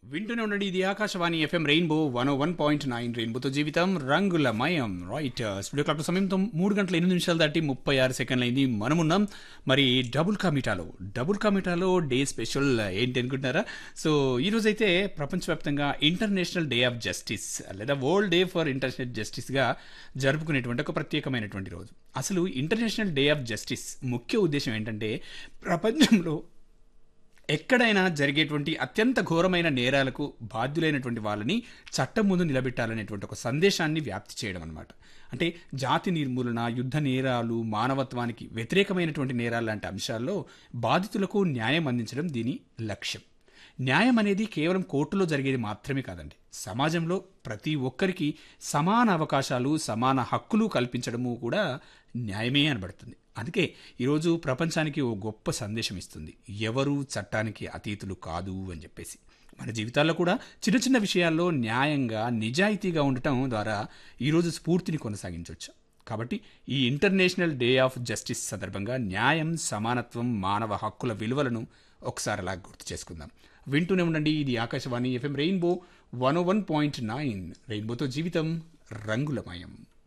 వింటూనే ఉండండి ఇది Akashvani FM rainbow one one point nine రెయిన్బోతో జీవితం రంగులమయం రైట్ స్టూడియో క్లాక్ సమయంతో మూడు గంటల ఎనిమిది నిమిషాలు దాటి ముప్పై ఆరు సెకండ్లు అయింది మనమున్నాం మరి డబుల్ కమిటాలో డబుల్ కమిటాలో డే స్పెషల్ ఏంటి అనుకుంటున్నారా సో ఈ రోజు అయితే ప్రపంచవ్యాప్తంగా ఇంటర్నేషనల్ డే ఆఫ్ జస్టిస్ లేదా వరల్డ్ డే ఫర్ ఇంటర్నేషనల్ జస్టిస్గా జరుపుకునేటువంటి ఒక ప్రత్యేకమైనటువంటి రోజు అసలు ఇంటర్నేషనల్ డే ఆఫ్ జస్టిస్ ముఖ్య ఉద్దేశం ఏంటంటే ప్రపంచంలో ఎక్కడైనా జరిగేటువంటి అత్యంత ఘోరమైన నేరాలకు బాధ్యులైనటువంటి వాళ్ళని చట్టం ముందు నిలబెట్టాలనేటువంటి ఒక సందేశాన్ని వ్యాప్తి చేయడం అనమాట అంటే జాతి నిర్మూలన యుద్ధ నేరాలు మానవత్వానికి వ్యతిరేకమైనటువంటి నేరాలు లాంటి అంశాల్లో బాధితులకు న్యాయం అందించడం దీని లక్ష్యం న్యాయం అనేది కేవలం కోర్టులో జరిగేది మాత్రమే కాదండి సమాజంలో ప్రతి ఒక్కరికి సమాన అవకాశాలు సమాన హక్కులు కల్పించడము కూడా న్యాయమే అనబడుతుంది అందుకే ఈరోజు ప్రపంచానికి ఓ గొప్ప సందేశం ఇస్తుంది ఎవరు చట్టానికి అతీతులు కాదు అని చెప్పేసి మన జీవితాల్లో కూడా చిన్న చిన్న విషయాల్లో న్యాయంగా నిజాయితీగా ఉండటం ద్వారా ఈరోజు స్ఫూర్తిని కొనసాగించవచ్చు కాబట్టి ఈ ఇంటర్నేషనల్ డే ఆఫ్ జస్టిస్ సందర్భంగా న్యాయం సమానత్వం మానవ హక్కుల విలువలను ఒకసారి అలా గుర్తు చేసుకుందాం వింటూనే ఉండండి ఇది Akashvani FM rainbow one one point nine రెయిన్బోతో జీవితం రంగులమయం